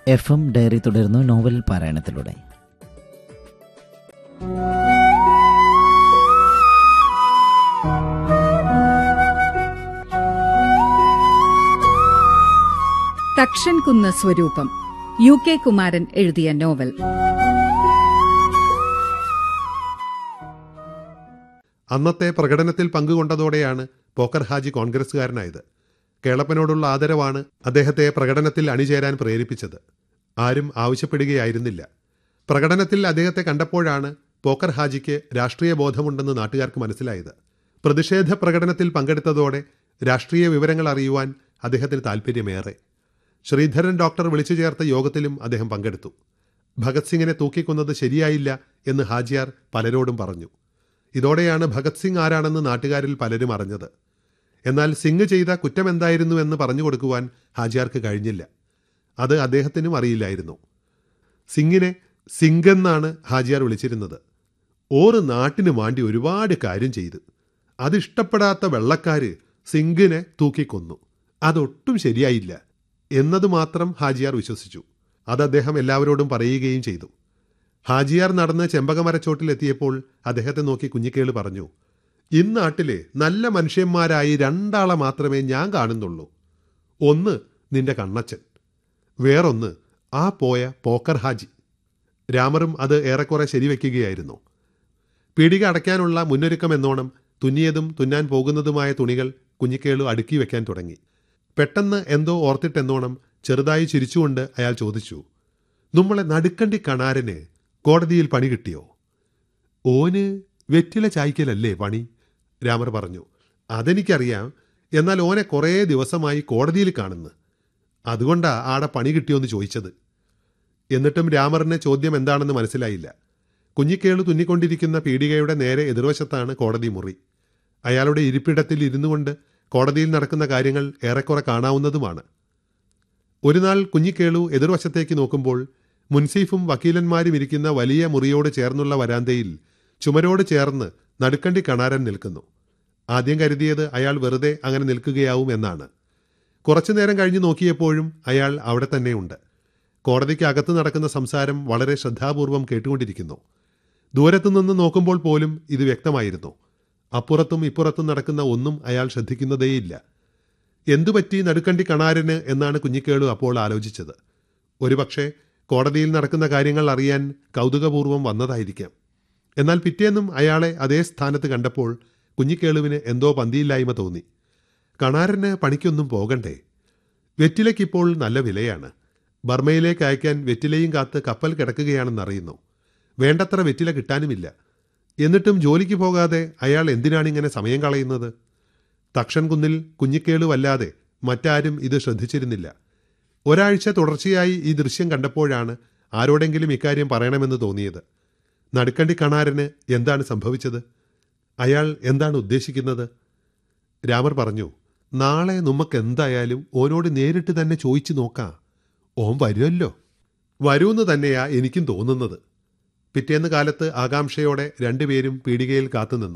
F M diary തുടരുന്നു novel പാരായണത്തിലൂടെ Thakshankunnu Swaroopam U K Kumaran എഴുതിയ നോവൽ അന്നത്തെ പ്രകടനത്തിൽ പങ്കുകൊണ്ടതോടെയാണ് പോക്കർ ഹാജി കോൺഗ്രസുകാരനായത് കേളപ്പനോടുള്ള ആദരവാണ് അദ്ദേഹത്തെ പ്രകടനത്തിൽ അണിചേരാൻ പ്രേരിപ്പിച്ചത് ആരും ആവശ്യപ്പെടുകയായിരുന്നില്ല പ്രകടനത്തിൽ അദ്ദേഹത്തെ കണ്ടപ്പോഴാണ് പോക്കർ ഹാജിക്ക് രാഷ്ട്രീയ ബോധമുണ്ടെന്ന് നാട്ടുകാർക്ക് മനസ്സിലായത് പ്രതിഷേധ പ്രകടനത്തിൽ പങ്കെടുത്തതോടെ രാഷ്ട്രീയ വിവരങ്ങൾ അറിയുവാൻ അദ്ദേഹത്തിന് താൽപ്പര്യമേറെ ശ്രീധരൻ ഡോക്ടർ വിളിച്ചു ചേർത്ത യോഗത്തിലും അദ്ദേഹം പങ്കെടുത്തു ഭഗത് സിംഗിനെ തൂക്കിക്കൊന്നത് ശരിയായില്ല എന്ന് ഹാജിയാർ പലരോടും പറഞ്ഞു ഇതോടെയാണ് ഭഗത് സിംഗ് ആരാണെന്ന് നാട്ടുകാരിൽ പലരും അറിഞ്ഞത് എന്നാൽ സിംഗ് ചെയ്ത കുറ്റം എന്തായിരുന്നു എന്ന് പറഞ്ഞു കൊടുക്കുവാൻ ഹാജിയാർക്ക് കഴിഞ്ഞില്ല അത് അദ്ദേഹത്തിനും അറിയില്ലായിരുന്നു സിംഗിനെ സിംഗ് എന്നാണ് ഹാജിയാർ വിളിച്ചിരുന്നത് ഓറ് നാട്ടിന് വേണ്ടി ഒരുപാട് കാര്യം ചെയ്ത് അതിഷ്ടപ്പെടാത്ത വെള്ളക്കാര് സിംഗിനെ തൂക്കിക്കൊന്നു അതൊട്ടും ശരിയായില്ല എന്നത് മാത്രം ഹാജിയാർ വിശ്വസിച്ചു അത് അദ്ദേഹം എല്ലാവരോടും പറയുകയും ചെയ്തു ഹാജിയാർ നടന്ന് ചെമ്പകമരച്ചോട്ടിലെത്തിയപ്പോൾ അദ്ദേഹത്തെ നോക്കി കുഞ്ഞിക്കേള് പറഞ്ഞു ഇന്നാട്ടിലെ നല്ല മനുഷ്യന്മാരായി രണ്ടാളെ മാത്രമേ ഞാൻ കാണുന്നുള്ളൂ ഒന്ന് നിന്റെ കണ്ണച്ചൻ വേറൊന്ന് ആ പോയ പോക്കർ ഹാജി രാമറും അത് ഏറെക്കുറെ ശരിവെക്കുകയായിരുന്നു പീടിക അടയ്ക്കാനുള്ള മുന്നൊരുക്കം എന്നോണം തുന്നിയതും തുന്നാൻ പോകുന്നതുമായ തുണികൾ കുഞ്ഞിക്കേളു അടുക്കി വെക്കാൻ തുടങ്ങി പെട്ടെന്ന് എന്തോ ഓർത്തിട്ടെന്നോണം ചെറുതായി ചിരിച്ചുകൊണ്ട് അയാൾ ചോദിച്ചു നമ്മളെ നടുക്കണ്ടി കണാരന് കോടതിയിൽ പണി കിട്ടിയോ ഓന് വെറ്റില ചായ്ക്കലല്ലേ പണി രാമർ പറഞ്ഞു അതെനിക്കറിയാം എന്നാൽ ഓനെ കുറേ ദിവസമായി കോടതിയിൽ കാണുന്നു അതുകൊണ്ടാ ആടെ പണി കിട്ടിയോന്ന് ചോദിച്ചത് എന്നിട്ടും രാമറിന് ചോദ്യം എന്താണെന്ന് മനസ്സിലായില്ല കുഞ്ഞിക്കേളു തുന്നിക്കൊണ്ടിരിക്കുന്ന പീടികയുടെ നേരെ എതിർവശത്താണ് കോടതി മുറി അയാളുടെ ഇരിപ്പിടത്തിൽ ഇരുന്നു കൊണ്ട് കോടതിയിൽ നടക്കുന്ന കാര്യങ്ങൾ ഏറെക്കുറെ കാണാവുന്നതുമാണ് ഒരു നാൾ കുഞ്ഞിക്കേളു എതിർവശത്തേക്ക് നോക്കുമ്പോൾ മുൻസീഫും വക്കീലന്മാരും ഇരിക്കുന്ന വലിയ മുറിയോട് ചേർന്നുള്ള വരാന്തയിൽ ചുമരോട് ചേർന്ന് നടുക്കണ്ടി കണാരൻ നിൽക്കുന്നു ആദ്യം കരുതിയത് അയാൾ വെറുതെ അങ്ങനെ നിൽക്കുകയാവും എന്നാണ് കുറച്ചു നേരം കഴിഞ്ഞ് നോക്കിയപ്പോഴും അയാൾ അവിടെ തന്നെയുണ്ട് കോടതിക്ക് അകത്ത് നടക്കുന്ന സംസാരം വളരെ ശ്രദ്ധാപൂർവം കേട്ടുകൊണ്ടിരിക്കുന്നു ദൂരത്തു നിന്ന് നോക്കുമ്പോൾ പോലും ഇത് വ്യക്തമായിരുന്നു അപ്പുറത്തും ഇപ്പുറത്തും നടക്കുന്ന ഒന്നും അയാൾ ശ്രദ്ധിക്കുന്നതേയില്ല എന്തുപറ്റി നടുക്കണ്ടി കണാരന് എന്നാണ് കുഞ്ഞിക്കേളു അപ്പോൾ ആലോചിച്ചത് ഒരുപക്ഷെ കോടതിയിൽ നടക്കുന്ന കാര്യങ്ങൾ അറിയാൻ കൗതുകപൂർവ്വം വന്നതായിരിക്കാം എന്നാൽ പിറ്റേന്നും അയാളെ അതേ സ്ഥാനത്ത് കണ്ടപ്പോൾ കുഞ്ഞിക്കേളുവിന് എന്തോ പന്തിയില്ലായ്മ തോന്നി കണാരന് പണിക്കൊന്നും പോകണ്ടേ വെറ്റിലയ്ക്കിപ്പോൾ നല്ല വിലയാണ് ബർമയിലേക്ക് അയക്കാൻ വെറ്റിലയും കാത്ത് കപ്പൽ കിടക്കുകയാണെന്നറിയുന്നു വേണ്ടത്ര വെറ്റില കിട്ടാനുമില്ല എന്നിട്ടും ജോലിക്ക് പോകാതെ അയാൾ എന്തിനാണിങ്ങനെ സമയം കളയുന്നത് തക്ഷൻ കുന്നിൽ കുഞ്ഞിക്കേളുവല്ലാതെ മറ്റാരും ഇത് ശ്രദ്ധിച്ചിരുന്നില്ല ഒരാഴ്ച തുടർച്ചയായി ഈ ദൃശ്യം കണ്ടപ്പോഴാണ് ആരോടെങ്കിലും ഇക്കാര്യം പറയണമെന്ന് തോന്നിയത് നടുക്കണ്ടി കണാരന് എന്താണ് സംഭവിച്ചത് അയാൾ എന്താണ് ഉദ്ദേശിക്കുന്നത് രാമർ പറഞ്ഞു നാളെ നമുക്ക് എന്തായാലും ഓനോട് നേരിട്ട് തന്നെ ചോദിച്ചു നോക്കാം ഓൻ വരുമല്ലോ വരൂന്ന് തന്നെയാ എനിക്കും തോന്നുന്നത് പിറ്റേന്ന് കാലത്ത് ആകാംക്ഷയോടെ രണ്ടുപേരും പീടികയിൽ കാത്തുനിന്നു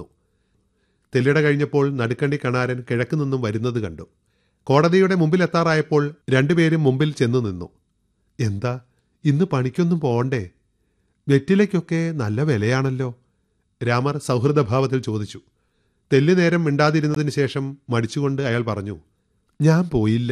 തെല്ലിട കഴിഞ്ഞപ്പോൾ നടുക്കണ്ടി കണാരൻ കിഴക്ക് നിന്നും വരുന്നത് കണ്ടു കോടതിയുടെ മുമ്പിലെത്താറായപ്പോൾ രണ്ടുപേരും മുമ്പിൽ ചെന്നു നിന്നു എന്താ ഇന്ന് പണിക്കൊന്നും പോകണ്ടേ വെറ്റിലയ്ക്കൊക്കെ നല്ല വിലയാണല്ലോ രാമർ സൗഹൃദഭാവത്തിൽ ചോദിച്ചു തെല്ലു നേരം മിണ്ടാതിരുന്നതിന് ശേഷം മടിച്ചുകൊണ്ട് അയാൾ പറഞ്ഞു ഞാൻ പോയില്ല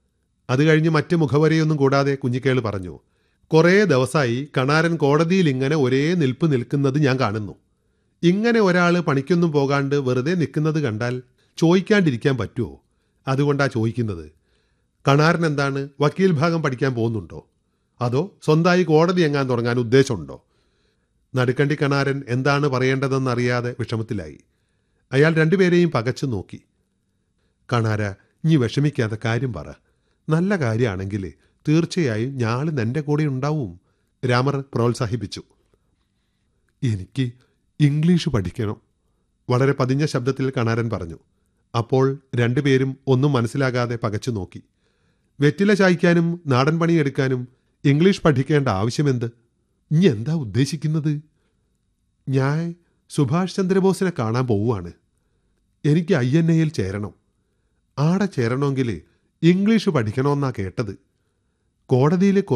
അത് കഴിഞ്ഞ് മറ്റ് മുഖവരെയൊന്നും കൂടാതെ കുഞ്ഞിക്കേള് പറഞ്ഞു കുറേ ദിവസമായി കണാരൻ കോടതിയിൽ ഇങ്ങനെ ഒരേ നിൽപ്പ് നിൽക്കുന്നത് ഞാൻ കാണുന്നു ഇങ്ങനെ ഒരാൾ പണിക്കൊന്നും പോകാണ്ട് വെറുതെ നിൽക്കുന്നത് കണ്ടാൽ ചോദിക്കാണ്ടിരിക്കാൻ പറ്റുമോ അതുകൊണ്ടാ ചോദിക്കുന്നത് കണാരൻ എന്താണ് വക്കീൽ ഭാഗം പഠിക്കാൻ പോകുന്നുണ്ടോ അതോ സ്വന്തമായി കോടതി എങ്ങാൻ തുടങ്ങാൻ ഉദ്ദേശമുണ്ടോ നടുക്കണ്ടി കണാരൻ എന്താണ് പറയേണ്ടതെന്നറിയാതെ വിഷമത്തിലായി അയാൾ രണ്ടുപേരെയും പകച്ചു നോക്കി കണാര നീ വിഷമിക്കാതെ കാര്യം പറ നല്ല കാര്യമാണെങ്കിൽ തീർച്ചയായും ഞാള് നിന്റെ കൂടെ ഉണ്ടാവും രാമർ പ്രോത്സാഹിപ്പിച്ചു എനിക്ക് ഇംഗ്ലീഷ് പഠിക്കണം വളരെ പതിഞ്ഞ ശബ്ദത്തിൽ കണാരൻ പറഞ്ഞു അപ്പോൾ രണ്ടുപേരും ഒന്നും മനസ്സിലാകാതെ പകച്ചു നോക്കി വെറ്റില ചായ്ക്കാനും നാടൻ പണിയെടുക്കാനും ഇംഗ്ലീഷ് പഠിക്കേണ്ട ആവശ്യമെന്ത് നീ എന്താ ഉദ്ദേശിക്കുന്നത് ഞാൻ സുഭാഷ് ചന്ദ്രബോസിനെ കാണാൻ പോവുകയാണ് എനിക്ക് ഐ എൻ എയിൽ ചേരണം ആടെ ചേരണമെങ്കിൽ ഇംഗ്ലീഷ് പഠിക്കണമെന്നാ കേട്ടത് കോടതിയിൽ